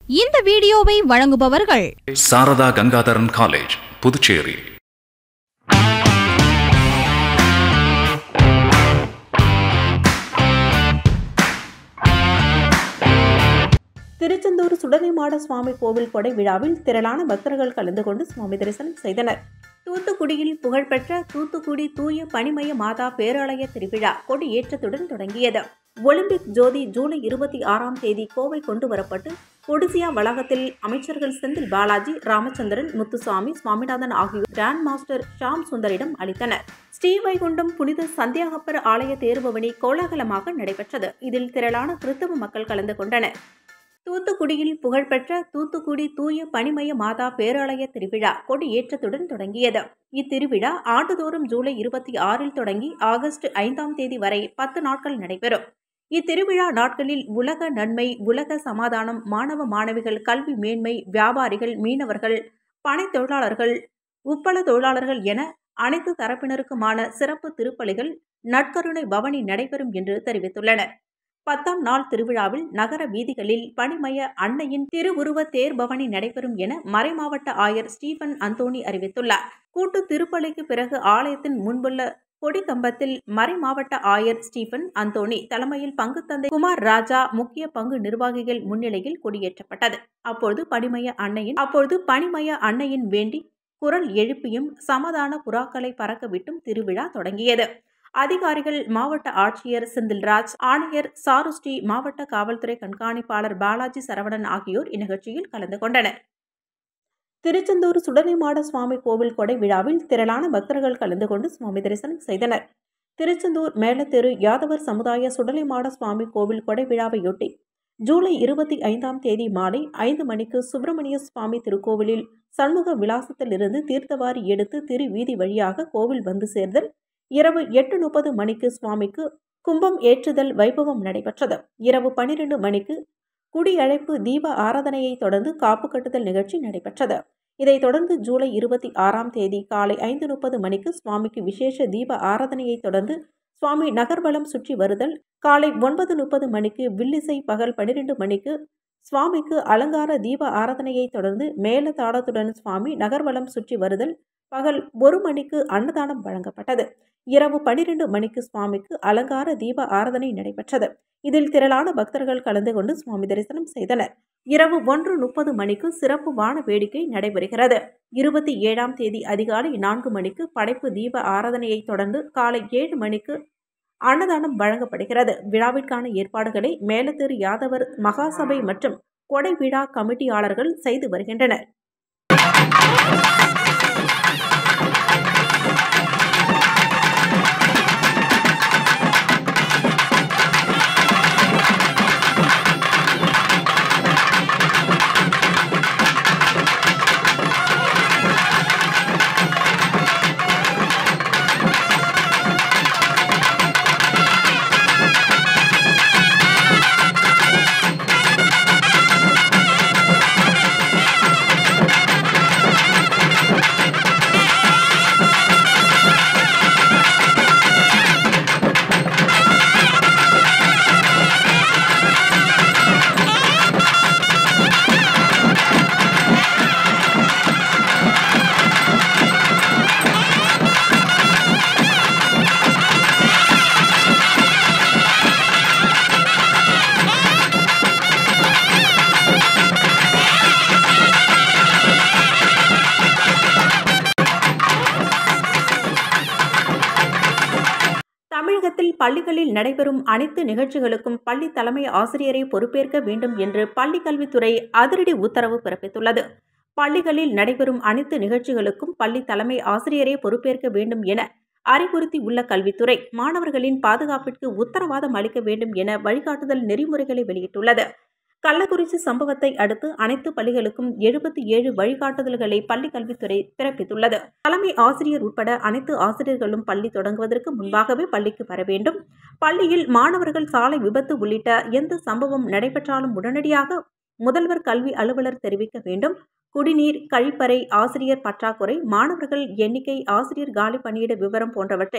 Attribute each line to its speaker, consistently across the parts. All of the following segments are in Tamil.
Speaker 1: இந்த வீடியோவை வழங்குபவர்கள்
Speaker 2: சாரதா கங்காதரன் காலேஜ் புதுச்சேரி
Speaker 3: திருச்செந்தூர் சுடலைமாட சுவாமி கோவில் கொடை விழாவில் திரளான பக்தர்கள் கலந்து கொண்டு சுவாமி தரிசனம் செய்தனர் தூத்துக்குடியில் புகழ்பெற்ற தூத்துக்குடி தூய பனிமய மாதா பேராலய திருவிழா கொடியேற்றத்துடன் தொடங்கியது ஒலிம்பிக் ஜோதி ஜூலை இருபத்தி ஆறாம் தேதி கோவை கொண்டு வரப்பட்டு ஒடிசியா வளாகத்தில் அமைச்சர்கள் செந்தில் பாலாஜி ராமச்சந்திரன் முத்துசாமி சுவாமிநாதன் ஆகியோர் கிராண்ட் மாஸ்டர் ஷாம் சுந்தரிடம் அளித்தனர் ஸ்ரீவைகுண்டம் புனித சந்தியாகப்பர் ஆலய தேர்பவனி கோலாகலமாக நடைபெற்றது இதில் திரளான கிறிஸ்தவ மக்கள் கலந்து கொண்டனர் தூத்துக்குடியில் புகழ்பெற்ற தூத்துக்குடி தூய பனிமய மாதா பேராலய திருவிழா கொடியேற்றத்துடன் தொடங்கியது இத்திருவிழா ஆண்டுதோறும் ஜூலை இருபத்தி ஆறில் தொடங்கி ஆகஸ்ட் ஐந்தாம் தேதி வரை பத்து நாட்கள் நடைபெறும் இத்திருவிழா நாட்களில் உலக நன்மை உலக சமாதானம் மாணவ மாணவிகள் கல்வி மேன்மை வியாபாரிகள் மீனவர்கள் பனை தொழிலாளர்கள் உப்பள தொழிலாளர்கள் என அனைத்து தரப்பினருக்குமான சிறப்பு திருப்பலிகள் நட்கருணை பவனி நடைபெறும் என்று தெரிவித்துள்ளனர் பத்தாம் நாள் திருவிழாவில் நகர வீதிகளில் பனிமய அன்னையின் திருவுருவ தேர் பவனி நடைபெறும் என மறைமாவட்ட ஆயர் ஸ்டீபன் அந்தோணி அறிவித்துள்ளார் கூட்டு திருப்பலிக்கு பிறகு ஆலயத்தின் முன்புள்ள கொடிக்கம்பத்தில் மறைமாவட்ட ஆயர் ஸ்டீபன் அந்தோணி தலைமையில் பங்கு தந்தை குமார் ராஜா முக்கிய பங்கு நிர்வாகிகள் முன்னிலையில் கொடியேற்றப்பட்டது அப்பொழுது பனிமய அன்னையின் அப்பொழுது பனிமய அன்னையின் வேண்டி குரல் எழுப்பியும் சமாதான புறாக்களை பறக்கவிட்டும் திருவிழா தொடங்கியது அதிகாரிகள் மாவட்ட ஆட்சியர் செந்தில்ராஜ் ஆணையர் சாருஸ்ரீ மாவட்ட காவல்துறை கண்காணிப்பாளர் பாலாஜி சரவணன் ஆகியோர் இந்நிகழ்ச்சியில் கலந்து கொண்டனர் திருச்செந்தூர் சுடலைமாட சுவாமி கோவில் கொடை விழாவில் திரளான பக்தர்கள் கலந்து கொண்டு சுவாமி தரிசனம் செய்தனர் திருச்செந்தூர் மேலத்தெரு யாதவர் சமுதாய சுடலைமாட சுவாமி கோவில் கொடை விழாவையொட்டி ஜூலை இருபத்தி ஐந்தாம் தேதி மாலை ஐந்து மணிக்கு சுப்பிரமணிய சுவாமி திருக்கோவிலில் சண்முக விலாசத்திலிருந்து தீர்த்தவாரி எடுத்து திரு வீதி வழியாக கோவில் வந்து சேர்தல் இரவு எட்டு முப்பது மணிக்கு சுவாமிக்கு கும்பம் ஏற்றுதல் வைபவம் நடைபெற்றது இரவு பன்னிரண்டு மணிக்கு குடியழைப்பு தீப ஆராதனையை தொடர்ந்து காப்பு கட்டுதல் நிகழ்ச்சி நடைபெற்றது இதைத் தொடர்ந்து ஜூலை இருபத்தி ஆறாம் தேதி காலை ஐந்து முப்பது மணிக்கு சுவாமிக்கு விசேஷ தீப ஆராதனையை தொடர்ந்து சுவாமி நகர்வலம் சுற்றி வருதல் காலை ஒன்பது முப்பது மணிக்கு வில்லிசை பகல் பன்னிரண்டு மணிக்கு சுவாமிக்கு அலங்கார தீப ஆராதனையை தொடர்ந்து மேல தாளத்துடன் சுவாமி நகர்வலம் சுற்றி வருதல் பகல் ஒரு மணிக்கு அன்னதானம் வழங்கப்பட்டது இரவு பனிரெண்டு மணிக்கு சுவாமிக்கு அலங்கார தீப ஆராதனை நடைபெற்றது இதில் திரளான பக்தர்கள் கலந்து கொண்டு சுவாமி தரிசனம் செய்தனர் இரவு ஒன்று முப்பது மணிக்கு சிறப்பு வான வேடிக்கை நடைபெறுகிறது இருபத்தி ஏழாம் தேதி அதிகாலை நான்கு மணிக்கு படைப்பு தீப ஆராதனையை தொடர்ந்து காலை ஏழு மணிக்கு அன்னதானம் வழங்கப்படுகிறது விழாவிற்கான ஏற்பாடுகளை மேலத்தெரு யாதவர் மகாசபை மற்றும் கொடை விழா கமிட்டியாளர்கள் செய்து வருகின்றனர் தமிழகத்தில் பள்ளிகளில் நடைபெறும் அனைத்து நிகழ்ச்சிகளுக்கும் பள்ளி தலைமை ஆசிரியரை பொறுப்பேற்க வேண்டும் என்று பள்ளிக்கல்வித்துறை அதிரடி உத்தரவு பிறப்பித்துள்ளது பள்ளிகளில் நடைபெறும் அனைத்து நிகழ்ச்சிகளுக்கும் பள்ளி தலைமை ஆசிரியரே பொறுப்பேற்க வேண்டும் என அறிவுறுத்தி உள்ள கல்வித்துறை மாணவர்களின் பாதுகாப்பிற்கு உத்தரவாதம் அளிக்க வேண்டும் என வழிகாட்டுதல் நெறிமுறைகளை வெளியிட்டுள்ளது கள்ளக்குறிச்சி சம்பவத்தை அடுத்து அனைத்து பள்ளிகளுக்கும் எழுபத்தி ஏழு வழிகாட்டுதல்களை பள்ளி கல்வித்துறை பிறப்பித்துள்ளது தலைமை ஆசிரியர் உட்பட அனைத்து ஆசிரியர்களும் பள்ளி தொடங்குவதற்கு முன்பாகவே பள்ளிக்கு வர வேண்டும் பள்ளியில் மாணவர்கள் சாலை விபத்து உள்ளிட்ட எந்த சம்பவம் நடைபெற்றாலும் உடனடியாக முதல்வர் கல்வி அலுவலர் தெரிவிக்க வேண்டும் குடிநீர் கழிப்பறை ஆசிரியர் பற்றாக்குறை மாணவர்கள் எண்ணிக்கை ஆசிரியர் காலி பணியிட விவரம் போன்றவற்றை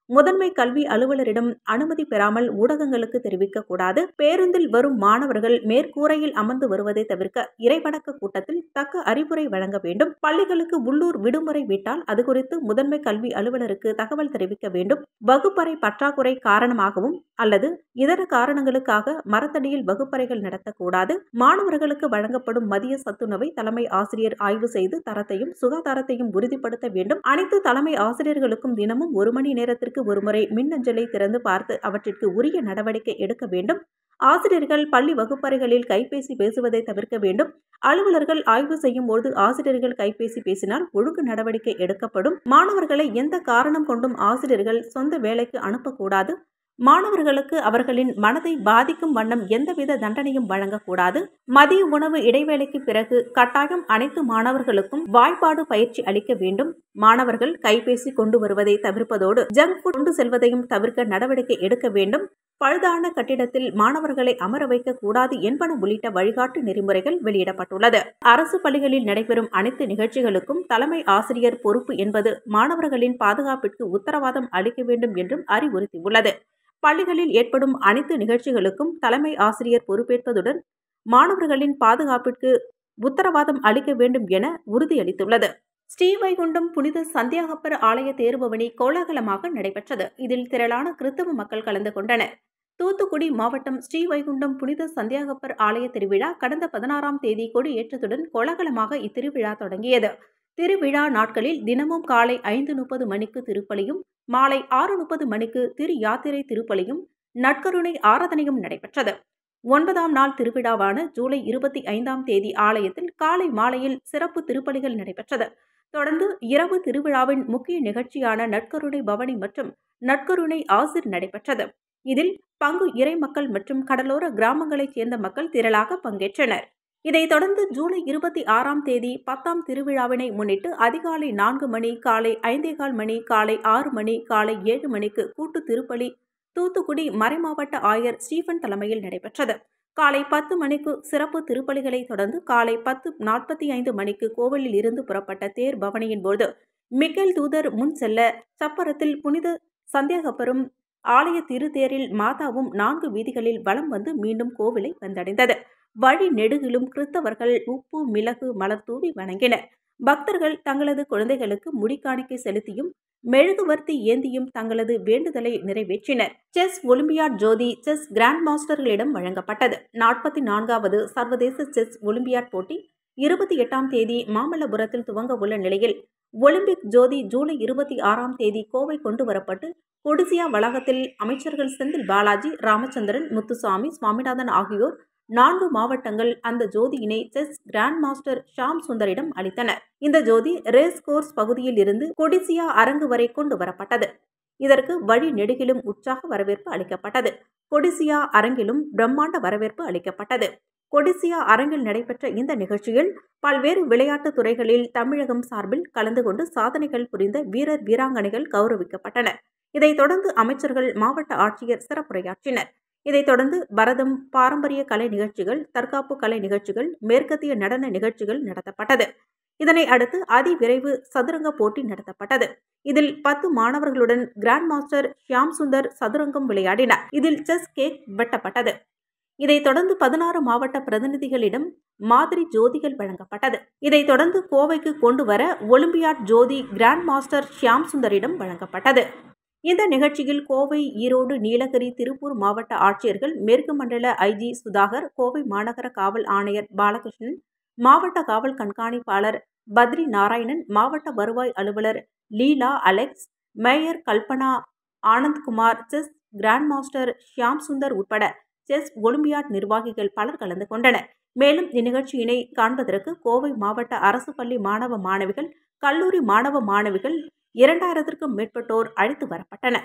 Speaker 3: முதன்மை கல்வி அலுவலரிடம் அனுமதி பெறாமல் ஊடகங்களுக்கு தெரிவிக்கக்கூடாது பேருந்தில் வரும் மாணவர்கள் மேற்கூரையில் அமர்ந்து வருவதை தவிர்க்க இறைவணக்க கூட்டத்தில் தக்க அறிவுரை வழங்க வேண்டும் பள்ளிகளுக்கு உள்ளூர் விடுமுறை விட்டால் அது குறித்து முதன்மை கல்வி அலுவலருக்கு தகவல் தெரிவிக்க வேண்டும் வகுப்பறை பற்றாக்குறை காரணமாகவும் அல்லது இதர காரணங்களுக்காக மரத்தடியில் வகுப்பறைகள் நடத்தக்கூடாது மாணவர்களுக்கு வழங்கப்படும் மதிய சத்துணவை தலைமை ஆசிரியர் ஆய்வு செய்து தரத்தையும் சுகாதாரத்தையும் உறுதிப்படுத்த வேண்டும் அனைத்து தலைமை ஆசிரியர்களுக்கும் தினமும் ஒரு மணி நேரத்திற்கு ஒருமுறை மின்னஞ்சலை திறந்து பார்த்து அவற்றிற்கு உரிய நடவடிக்கை எடுக்க வேண்டும் ஆசிரியர்கள் பள்ளி வகுப்பறைகளில் கைபேசி பேசுவதை தவிர்க்க வேண்டும் அலுவலர்கள் ஆய்வு செய்யும் போது ஆசிரியர்கள் கைபேசி பேசினால் ஒழுங்கு நடவடிக்கை எடுக்கப்படும் மாணவர்களை எந்த காரணம் கொண்டும் ஆசிரியர்கள் சொந்த வேலைக்கு அனுப்பக்கூடாது மாணவர்களுக்கு அவர்களின் மனதை பாதிக்கும் வண்ணம் எந்தவித தண்டனையும் வழங்கக்கூடாது மதிய உணவு இடைவேளைக்கு பிறகு கட்டாயம் அனைத்து மாணவர்களுக்கும் வாய்ப்பாடு பயிற்சி அளிக்க வேண்டும் மாணவர்கள் கைபேசி கொண்டு வருவதை தவிர்ப்பதோடு ஜங்க் ஃபுட் கொண்டு செல்வதையும் தவிர்க்க நடவடிக்கை எடுக்க வேண்டும் பழுதான கட்டிடத்தில் மாணவர்களை அமர வைக்க கூடாது என்பன உள்ளிட்ட வழிகாட்டு நெறிமுறைகள் வெளியிடப்பட்டுள்ளது அரசு பள்ளிகளில் நடைபெறும் அனைத்து நிகழ்ச்சிகளுக்கும் தலைமை ஆசிரியர் பொறுப்பு என்பது மாணவர்களின் பாதுகாப்பிற்கு உத்தரவாதம் அளிக்க வேண்டும் என்றும் அறிவுறுத்தியுள்ளது பள்ளிகளில் ஏற்படும் அனைத்து நிகழ்ச்சிகளுக்கும் தலைமை ஆசிரியர் பொறுப்பேற்பதுடன் மாணவர்களின் பாதுகாப்பிற்கு உத்தரவாதம் அளிக்க வேண்டும் என உறுதியளித்துள்ளது ஸ்ரீவைகுண்டம் புனித சந்தியாகப்பர் ஆலய தேர்பவனி கோலாகலமாக நடைபெற்றது இதில் திரளான கிறிஸ்தவ மக்கள் கலந்து கொண்டனர் தூத்துக்குடி மாவட்டம் ஸ்ரீவைகுண்டம் புனித சந்தியாகப்பர் ஆலய திருவிழா கடந்த பதினாறாம் தேதி கொடி ஏற்றத்துடன் கோலாகலமாக இத்திருவிழா தொடங்கியது திருவிழா நாட்களில் தினமும் காலை ஐந்து முப்பது மணிக்கு திருப்பலியும் மாலை ஆறு முப்பது மணிக்கு திரு யாத்திரை திருப்பலியும் நட்கருணை ஆராதனையும் நடைபெற்றது ஒன்பதாம் நாள் திருவிழாவான ஜூலை இருபத்தி ஐந்தாம் தேதி ஆலயத்தில் காலை மாலையில் சிறப்பு திருப்பலிகள் நடைபெற்றது தொடர்ந்து இரவு திருவிழாவின் முக்கிய நிகழ்ச்சியான நட்கருணை பவனி மற்றும் நட்கருணை ஆசிர் நடைபெற்றது இதில் பங்கு இறை மக்கள் மற்றும் கடலோர கிராமங்களைச் சேர்ந்த மக்கள் திரளாக பங்கேற்றனர் இதைத் தொடர்ந்து ஜூலை இருபத்தி ஆறாம் தேதி பத்தாம் திருவிழாவினை முன்னிட்டு அதிகாலை நான்கு மணி காலை ஐந்தேகால் மணி காலை ஆறு மணி காலை ஏழு மணிக்கு கூட்டு திருப்பலி தூத்துக்குடி மறைமாவட்ட ஆயர் ஸ்டீபன் தலைமையில் நடைபெற்றது காலை பத்து மணிக்கு சிறப்பு திருப்பலிகளை தொடர்ந்து காலை பத்து நாற்பத்தி ஐந்து மணிக்கு கோவிலில் இருந்து புறப்பட்ட தேர் பவனியின் போது மிக்கேல் தூதர் முன் செல்ல சப்பரத்தில் புனித சந்தேகப்பரும் ஆலய திருத்தேரில் மாதாவும் நான்கு வீதிகளில் வலம் வந்து மீண்டும் கோவிலை வந்தடைந்தது வழி நெடுகிலும் கிறிஸ்தவர்கள் உப்பு மிளகு மலர் தூவி வணங்கினர் பக்தர்கள் தங்களது குழந்தைகளுக்கு முடிக்காணிக்கை செலுத்தியும் மெழுகுவர்த்தி ஏந்தியும் தங்களது வேண்டுதலை நிறைவேற்றினர் செஸ் ஒலிம்பியாட் ஜோதி செஸ் கிராண்ட் மாஸ்டர்களிடம் வழங்கப்பட்டது நாற்பத்தி நான்காவது சர்வதேச செஸ் ஒலிம்பியாட் போட்டி இருபத்தி எட்டாம் தேதி மாமல்லபுரத்தில் துவங்க உள்ள நிலையில் ஒலிம்பிக் ஜோதி ஜூலை இருபத்தி ஆறாம் தேதி கோவை கொண்டு வரப்பட்டு கொடிசியா வளாகத்தில் அமைச்சர்கள் செந்தில் பாலாஜி ராமச்சந்திரன் முத்துசாமி சுவாமிநாதன் ஆகியோர் நான்கு மாவட்டங்கள் அந்த ஜோதியினை செஸ் கிராண்ட் மாஸ்டர் ஷாம் சுந்தரிடம் அளித்தனர் இந்த ஜோதி ரேஸ் கோர்ஸ் பகுதியில் இருந்து கொடிசியா அரங்கு வரை கொண்டு வரப்பட்டது இதற்கு வழி நெடுகிலும் உற்சாக வரவேற்பு அளிக்கப்பட்டது கொடிசியா அரங்கிலும் பிரம்மாண்ட வரவேற்பு அளிக்கப்பட்டது கொடிசியா அரங்கில் நடைபெற்ற இந்த நிகழ்ச்சியில் பல்வேறு விளையாட்டுத் துறைகளில் தமிழகம் சார்பில் கலந்து கொண்டு சாதனைகள் புரிந்த வீரர் வீராங்கனைகள் கௌரவிக்கப்பட்டனர் இதைத் தொடர்ந்து அமைச்சர்கள் மாவட்ட ஆட்சியர் சிறப்புரையாற்றினர் இதைத் தொடர்ந்து பரதம் பாரம்பரிய கலை நிகழ்ச்சிகள் தற்காப்பு கலை நிகழ்ச்சிகள் மேற்கத்திய நடன நிகழ்ச்சிகள் நடத்தப்பட்டது இதனை அடுத்து அதிவிரைவு சதுரங்க போட்டி நடத்தப்பட்டது இதில் பத்து மாணவர்களுடன் கிராண்ட் மாஸ்டர் ஷியாம் சுந்தர் சதுரங்கம் விளையாடினார் இதில் செஸ் கேக் வெட்டப்பட்டது இதைத் தொடர்ந்து பதினாறு மாவட்ட பிரதிநிதிகளிடம் மாதிரி ஜோதிகள் வழங்கப்பட்டது இதைத் தொடர்ந்து கோவைக்கு கொண்டு வர ஒலிம்பியாட் ஜோதி கிராண்ட் மாஸ்டர் ஷியாம் சுந்தரிடம் வழங்கப்பட்டது இந்த நிகழ்ச்சியில் கோவை ஈரோடு நீலகிரி திருப்பூர் மாவட்ட ஆட்சியர்கள் மேற்கு மண்டல ஐஜி சுதாகர் கோவை மாநகர காவல் ஆணையர் பாலகிருஷ்ணன் மாவட்ட காவல் கண்காணிப்பாளர் பத்ரி நாராயணன் மாவட்ட வருவாய் அலுவலர் Leela Alex mayor Kalpana Anandkumar chess grandmaster Shyam Sundar உட்பட செஸ் ஒலிம்பியாட் நிர்வாகிகள் பலர் கலந்து கொண்டனர் மேலும் இந்நிகழ்ச்சியினை காண்பதற்கு கோவை மாவட்ட அரசு பள்ளி மாணவ மாணவிகள் கல்லூரி மாணவ மாணவிகள் இரண்டாயிரத்திற்கும் மேற்பட்டோர் அழைத்து வரப்பட்டனர்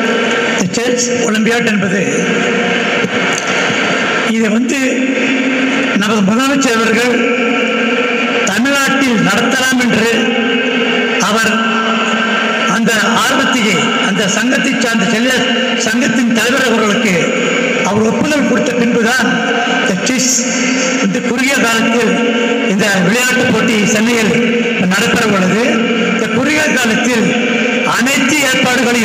Speaker 4: செஸ் ஒலிம்பியாட் என்பது இதை வந்து நமது முதலமைச்சர் அவர்கள் தமிழ்நாட்டில் நடத்தலாம் என்று அவர் அந்த ஆர்வத்தையே அந்த சங்கத்தை சார்ந்த செல்ல சங்கத்தின் தலைவர் அவர்களுக்கு அவர் ஒப்புதல் கொடுத்த பின்புதான் இந்த செஸ் இந்த குறுகிய காலத்தில் இந்த விளையாட்டுப் போட்டி சென்னையில் நடைபெற உள்ளது இந்த குறுகிய காலத்தில் அனைத்து ஏற்பாடுகளையும்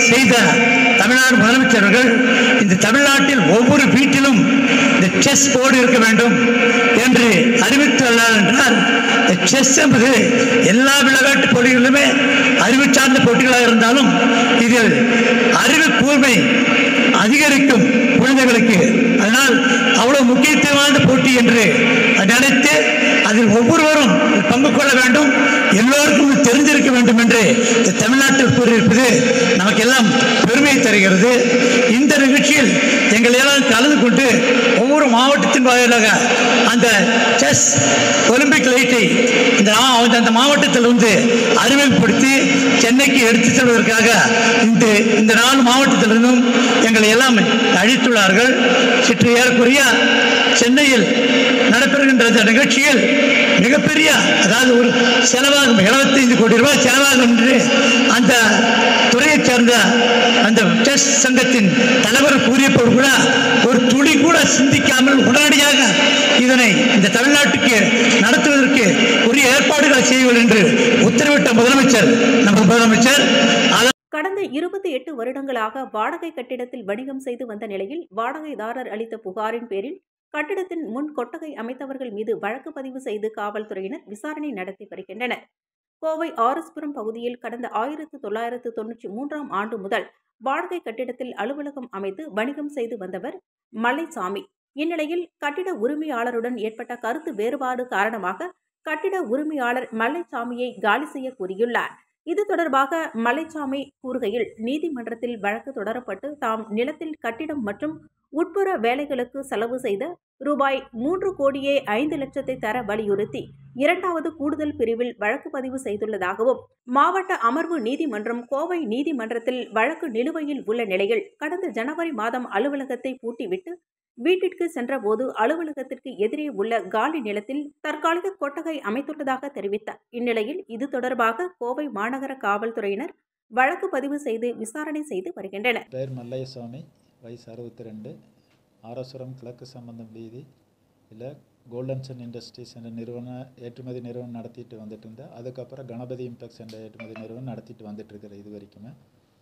Speaker 4: செய்த தமிழ்நாடு முதலமைச்சர்கள் இந்த தமிழ்நாட்டில் ஒவ்வொரு வீட்டிலும் இந்த செஸ் போர்டு இருக்க வேண்டும் என்று அறிவித்துள்ளார் என்றால் இந்த செஸ் என்பது எல்லா விளையாட்டு போட்டிகளிலுமே அறிவு சார்ந்த போட்டிகளாக இருந்தாலும் இதில் அறிவு கூர்மை அதிகரிக்கும் குழந்தைகளுக்கு அதனால் அவ்வளவு முக்கியத்துவமான போட்டி என்று நினைத்து அதில் ஒவ்வொருவரும் பங்கு கொள்ள வேண்டும் எல்லோருக்கும் இது தெரிஞ்சிருக்க வேண்டும் என்று இந்த தமிழ்நாட்டில் கூறியிருப்பது நமக்கெல்லாம் பெருமை தருகிறது இந்த நிகழ்ச்சியில் எங்கள் எல்லாம் கலந்து கொண்டு ஒவ்வொரு மாவட்டத்தின் வாயிலாக அந்த செஸ் ஒலிம்பிக் லைட்டை இந்த மா- அந்த மாவட்டத்தில் வந்து அறிமுகப்படுத்தி சென்னைக்கு எடுத்துச் செல்வதற்காக இந்த இந்த நாலு மாவட்டத்திலிருந்தும் எங்களை எல்லாம் அழைத்துள்ளார்கள் சற்று ஏறக்குறைய சென்னையில் நடைபெறுகின்ற இந்த நிகழ்ச்சியில் மிகப்பெரிய அதாவது ஒரு செலவாகும் 75 கோடி ரூபாய் செலவாகும் என்று அந்த துறையைச் சேர்ந்த அந்த செஸ் சங்கத்தின் தலைவர் கூறியபோது கூட ஒரு துளி கூட சிந்திக்காமல் உடனடியாக இதனை இந்த தமிழ்நாட்டுக்கு நடத்துவதற்கு உரிய ஏற்பாடுகளை செய்யுங்கள் என்று உத்தரவிட்ட முதலமைச்சர் நம்ம முதலமைச்சர் அதன்
Speaker 3: கடந்த இருபத்தி எட்டு வருடங்களாக வாடகை கட்டிடத்தில் வணிகம் செய்து வந்த நிலையில் வாடகைதாரர் அளித்த புகாரின் பேரில் கட்டிடத்தின் முன் கொட்டகை அமைத்தவர்கள் மீது வழக்கு பதிவு செய்து காவல்துறையினர் விசாரணை நடத்தி வருகின்றனர் கோவை ஆர்எஸ்புரம் பகுதியில் கடந்த ஆயிரத்து தொள்ளாயிரத்து தொன்னூற்றி மூன்றாம் ஆண்டு முதல் வாடகை கட்டிடத்தில் அலுவலகம் அமைத்து வணிகம் செய்து வந்தவர் மலைசாமி இந்நிலையில் கட்டிட உரிமையாளருடன் ஏற்பட்ட கருத்து வேறுபாடு காரணமாக கட்டிட உரிமையாளர் மலைசாமியை காலி செய்ய கூறியுள்ளார் இது தொடர்பாக மலைச்சாமி கூறுகையில் நீதிமன்றத்தில் வழக்கு தொடரப்பட்டு தாம் நிலத்தில் கட்டிடம் மற்றும் உட்புற வேலைகளுக்கு செலவு செய்த ரூபாய் மூன்று கோடியே ஐந்து லட்சத்தை தர வலியுறுத்தி இரண்டாவது கூடுதல் பிரிவில் வழக்கு பதிவு செய்துள்ளதாகவும் மாவட்ட அமர்வு நீதிமன்றம் கோவை நீதிமன்றத்தில் வழக்கு நிலுவையில் உள்ள நிலையில் கடந்த ஜனவரி மாதம் அலுவலகத்தை பூட்டிவிட்டு வீட்டிற்கு சென்றபோது அலுவலகத்திற்கு எதிரே உள்ள காலி நிலத்தில் தற்காலிக கொட்டகை அமைத்துள்ளதாக தெரிவித்தார் இந்நிலையில் இது தொடர்பாக கோவை மாநகர காவல்துறையினர் வழக்கு பதிவு செய்து விசாரணை செய்து வருகின்றனர்
Speaker 5: பேர் மல்லையசாமி வயசு அறுபத்தி ரெண்டு ஆரசுரம் கிழக்கு சம்பந்தம் வீதி இல்லை கோல்டன் சன் இண்டஸ்ட்ரீஸ் என்ற நிறுவனம் ஏற்றுமதி நிறுவனம் நடத்திட்டு வந்துட்டு இருந்தேன் அதுக்கப்புறம் கணபதி இம்பெக்ஸ் என்ற ஏற்றுமதி நிறுவனம் நடத்திட்டு வந்துட்டு இருக்கிறேன் இது வரைக்குமே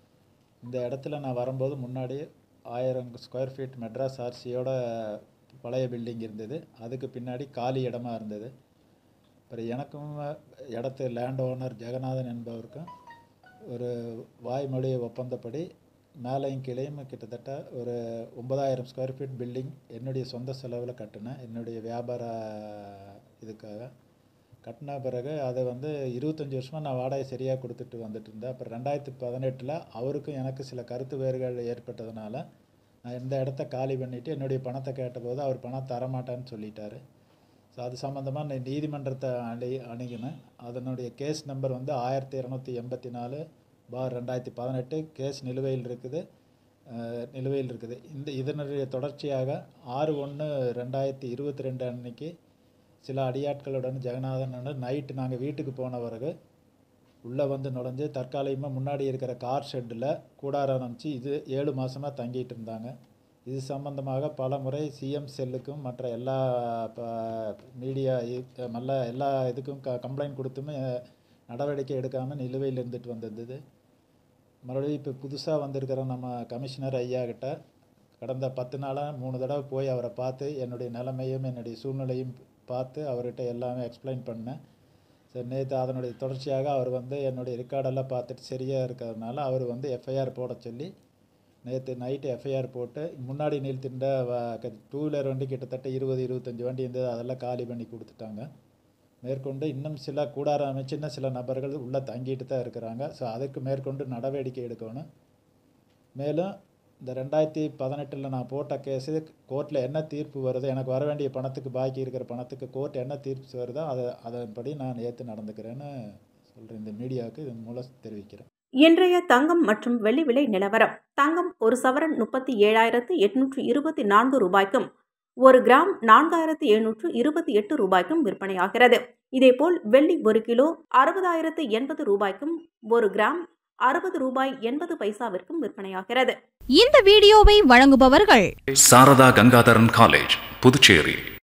Speaker 5: இந்த இடத்துல நான் வரும்போது முன்னாடி ஆயிரம் ஸ்கொயர் ஃபீட் மெட்ராஸ் ஆர்சியோட பழைய பில்டிங் இருந்தது அதுக்கு பின்னாடி காலி இடமா இருந்தது அப்புறம் எனக்கும் இடத்து லேண்ட் ஓனர் ஜெகநாதன் என்பவருக்கும் ஒரு வாய்மொழி ஒப்பந்தப்படி மேலையும் கீழையும் கிட்டத்தட்ட ஒரு ஒன்பதாயிரம் ஸ்கொயர் ஃபீட் பில்டிங் என்னுடைய சொந்த செலவில் கட்டினேன் என்னுடைய வியாபார இதுக்காக கட்டின பிறகு அதை வந்து இருபத்தஞ்சி வருஷமாக நான் வாடகை சரியாக கொடுத்துட்டு வந்துட்டு இருந்தேன் அப்புறம் ரெண்டாயிரத்தி பதினெட்டில் அவருக்கும் எனக்கு சில கருத்து வேறுகள் ஏற்பட்டதுனால நான் இந்த இடத்த காலி பண்ணிவிட்டு என்னுடைய பணத்தை கேட்டபோது அவர் பணம் தரமாட்டேன்னு சொல்லிட்டாரு ஸோ அது சம்மந்தமாக நான் நீதிமன்றத்தை அணி அணுகினேன் அதனுடைய கேஸ் நம்பர் வந்து ஆயிரத்தி இரநூத்தி எண்பத்தி நாலு பார் ரெண்டாயிரத்தி பதினெட்டு கேஸ் நிலுவையில் இருக்குது அஹ், நிலுவையில் இருக்குது இந்த இதனுடைய தொடர்ச்சியாக ஆறு ஒன்று ரெண்டாயிரத்தி இருபத்தி ரெண்டு அன்னைக்கு சில அடியாட்களுடன் ஜெகநாதன் நைட்டு நாங்கள் வீட்டுக்கு போன பிறகு உள்ளே வந்து நுழைஞ்சு தற்காலிகமாக முன்னாடி இருக்கிற கார் ஷெட்டில் கூடாரம் அமைச்சு இது ஏழு மாதமாக தங்கிட்டு இருந்தாங்க இது சம்பந்தமாக பல முறை சிஎம் செல்லுக்கும் மற்ற எல்லா மீடியா நல்ல எல்லா இதுக்கும் க கம்ப்ளைண்ட் கொடுத்துமே நடவடிக்கை எடுக்காமல் நிலுவையில் இருந்துட்டு வந்தது மறுபடியும் இப்போ புதுசாக வந்திருக்கிற நம்ம கமிஷனர் ஐயா கிட்ட கடந்த பத்து நாளாக மூணு தடவை போய் அவரை பார்த்து என்னுடைய நிலைமையும் என்னுடைய சூழ்நிலையும் பார்த்து அவர்கிட்ட எல்லாமே எக்ஸ்பிளைன் பண்ணேன் சரி நேற்று அதனுடைய தொடர்ச்சியாக அவர் வந்து என்னுடைய ரெக்கார்டெல்லாம் பார்த்துட்டு சரியாக இருக்கிறதுனால அவர் வந்து எஃப்ஐஆர் போட சொல்லி நேற்று நைட்டு எஃப்ஐஆர் போட்டு முன்னாடி நிறுத்தின்ற டூ வீலர் வண்டி கிட்டத்தட்ட இருபது இருபத்தஞ்சி வண்டி இருந்தது அதெல்லாம் காலி பண்ணி கொடுத்துட்டாங்க மேற்கொண்டு இன்னும் சில கூடாரம் அமைச்சுன்னு சில நபர்கள் உள்ளே தங்கிட்டு தான் இருக்கிறாங்க ஸோ அதுக்கு மேற்கொண்டு நடவடிக்கை எடுக்கணும் மேலும் இந்த ரெண்டாயிரத்தி பதினெட்டில் நான் போட்ட கேஸு கோர்ட்டில் என்ன தீர்ப்பு வருதோ எனக்கு வர வேண்டிய பணத்துக்கு பாக்கி இருக்கிற பணத்துக்கு கோர்ட் என்ன தீர்ப்பு வருதோ அதை அதன்படி நான் ஏற்று நடந்துக்கிறேன்னு சொல்கிறேன் இந்த மீடியாவுக்கு இதன் மூலம் தெரிவிக்கிறேன்
Speaker 3: இன்றைய தங்கம் மற்றும் வெள்ளி விலை நிலவரம் தங்கம் ஒரு சவரன் முப்பத்தி ஏழாயிரத்து எட்நூற்று இருபத்தி நான்கு ரூபாய்க்கும் ஒரு கிராம் நான்காயிரத்து எழுநூற்று இருபத்தி எட்டு ரூபாய்க்கும் விற்பனையாகிறது இதேபோல் வெள்ளி ஒரு கிலோ அறுபதாயிரத்து எண்பது ரூபாய்க்கும் ஒரு கிராம் அறுபது ரூபாய் எண்பது பைசாவிற்கும் விற்பனையாகிறது
Speaker 1: இந்த வீடியோவை வழங்குபவர்கள்
Speaker 2: சாரதா கங்காதரன் காலேஜ் புதுச்சேரி